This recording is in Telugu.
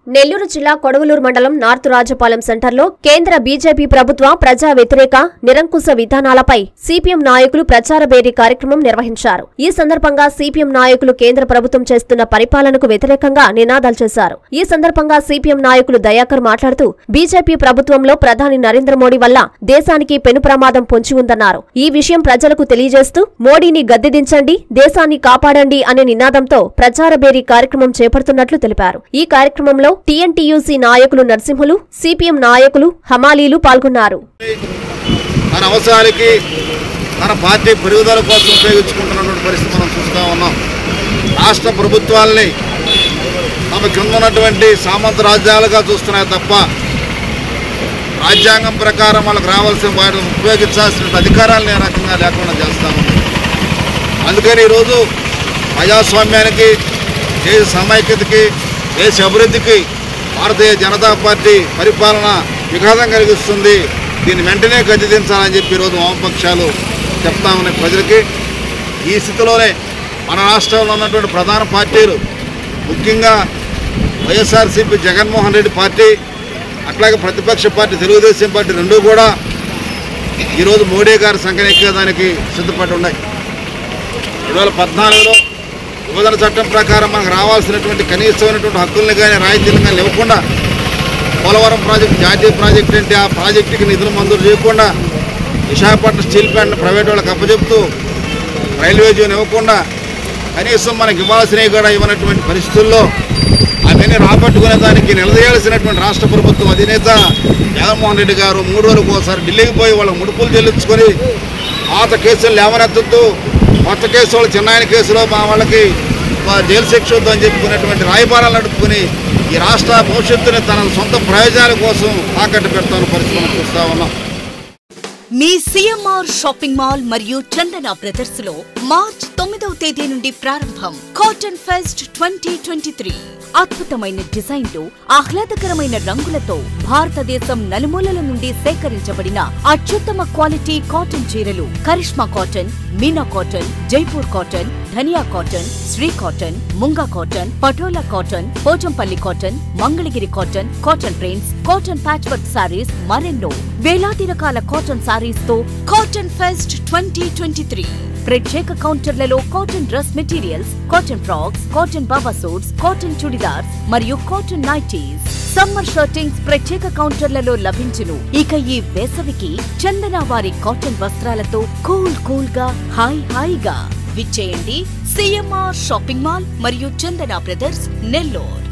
నెల్లూరు జిల్లా కొడవలూరు మండలం నార్త్ రాజపాలెం సెంటర్లో కేంద్ర బీజేపీ ప్రభుత్వ ప్రజా వ్యతిరేక నిరంకుశ విధానాలపై సిపిఎం నాయకులు ప్రచార భేరీ కార్యక్రమం నిర్వహించారు ఈ సందర్భంగా సిపిఎం నాయకులు కేంద్ర ప్రభుత్వం చేస్తున్న పరిపాలనకు వ్యతిరేకంగా నినాదాలు చేశారు ఈ సందర్భంగా సిపిఎం నాయకులు దయాకర్ మాట్లాడుతూ బీజేపీ ప్రభుత్వంలో ప్రధాని నరేంద్ర మోడీ వల్ల దేశానికి పెను ప్రమాదం పొంచి ఉందన్నారు ఈ విషయం ప్రజలకు తెలియజేస్తూ మోడీని గద్దెదించండి దేశాన్ని కాపాడండి అనే నినాదంతో ప్రచార భేరీ కార్యక్రమం చేపడుతున్నట్లు తెలిపారు ఈ కార్యక్రమంలో టీఎన్టీయూసీ నాయకులు నరసింహులు సిపిఎం నాయకులు హమాలీలు పాల్గొన్నారు తన అవసరాలకి తన పార్టీ పెరుగుదల కోసం ఉపయోగించుకుంటున్నటువంటి పరిస్థితి మనం చూస్తూ ఉన్నాం రాష్ట్ర ప్రభుత్వాల్ని తమ కింద ఉన్నటువంటి సామంత రాజ్యాలుగా చూస్తున్నాయి తప్ప రాజ్యాంగం ప్రకారం వాళ్ళకి రావాల్సిన వాటిని ఉపయోగించాల్సిన అధికారాలను ఏ రకంగా లేకుండా చేస్తా ఉన్నాయి అందుకని ఈరోజు ప్రజాస్వామ్యానికి దేశ సమైక్యతకి దేశ అభివృద్ధికి భారతీయ జనతా పార్టీ పరిపాలన విఘాతం కలిగిస్తుంది దీన్ని వెంటనే గద్దెదించాలని చెప్పి ఈరోజు వామపక్షాలు చెప్తా ఉన్నాయి ప్రజలకి ఈ స్థితిలోనే మన రాష్ట్రంలో ఉన్నటువంటి ప్రధాన పార్టీలు ముఖ్యంగా వైఎస్ఆర్సీపీ జగన్మోహన్ రెడ్డి పార్టీ అట్లాగే ప్రతిపక్ష పార్టీ తెలుగుదేశం పార్టీ రెండూ కూడా ఈరోజు మోడీ గారి సంఖ్యనెక్కేదానికి సిద్ధపడి ఉన్నాయి రెండు వేల పద్నాలుగులో విభజన చట్టం ప్రకారం మనకు రావాల్సినటువంటి కనీసమైనటువంటి హక్కుల్ని కానీ రాయితీలను కానీ ఇవ్వకుండా పోలవరం ప్రాజెక్టు జాతీయ ప్రాజెక్ట్ అంటే ఆ ప్రాజెక్టుకి నిధులు మంజూరు చేయకుండా విశాఖపట్నం స్టీల్ ప్లాంట్ ప్రైవేట్ వాళ్ళకి అప్పచెప్తూ రైల్వే జోన్ ఇవ్వకుండా కనీసం మనకి ఇవ్వాల్సినవి కూడా ఇవ్వనటువంటి పరిస్థితుల్లో అవన్నీ రాబట్టుకునే దానికి నిలదీయాల్సినటువంటి రాష్ట్ర ప్రభుత్వం అధినేత జగన్మోహన్ రెడ్డి గారు మూడు రోజులకు ఒకసారి ఢిల్లీకి పోయి వాళ్ళ ముడుపులు చెల్లించుకొని పాత కేసులు లేవనెత్తుతూ కొత్త కేసు వాళ్ళు చిన్నాయన కేసులో మా వాళ్ళకి మా జైలు శిక్ష వద్దు అని చెప్పుకునేటువంటి రాయబారాలు నడుపుకొని ఈ రాష్ట్ర భవిష్యత్తుని తన సొంత ప్రయోజనాల కోసం తాకట్టు పెడతాను పరిస్థితి మనం చూస్తూ ఉన్నాం మీ సిఎంఆర్ షాపింగ్ మాల్ మరియు చందన బ్రదర్స్ లో మార్చ్ తొమ్మిదవ తేదీ నుండి ప్రారంభం cotton fest twenty twenty three అద్భుతమైన డిజైన్లు ఆహ్లాదకరమైన రంగులతో భారతదేశం నలుమూలల నుండి సేకరించబడిన అత్యుత్తమ క్వాలిటీ కాటన్ చీరలు Karishma cotton Meena cotton Jaipur cotton Dhaniya cotton Sri cotton Munga cotton Patola cotton Pochampally cotton Mangalagiri cotton cotton prints cotton patch work saris మరెన్నో వేలాది రకాల కాటన్ సారీస్ తో cotton fest twenty twenty three ప్రత్యేక కౌంటర్లలో cotton dress materials cotton frocks cotton Baba suits cotton churidars మరియు కాటన్ నైటీస్ సమ్మర్ షర్టింగ్స్ ప్రత్యేక కౌంటర్లలో లభించును ఇక ఈ వేసవికి చందన వారి కాటన్ వస్త్రాలతో కూల్ కూల్ గా హాయ్ హాయిగా విచ్చేయండి సిఎంఆర్ షాపింగ్ మాల్ మరియు చందన బ్రదర్స్ నెల్లూరు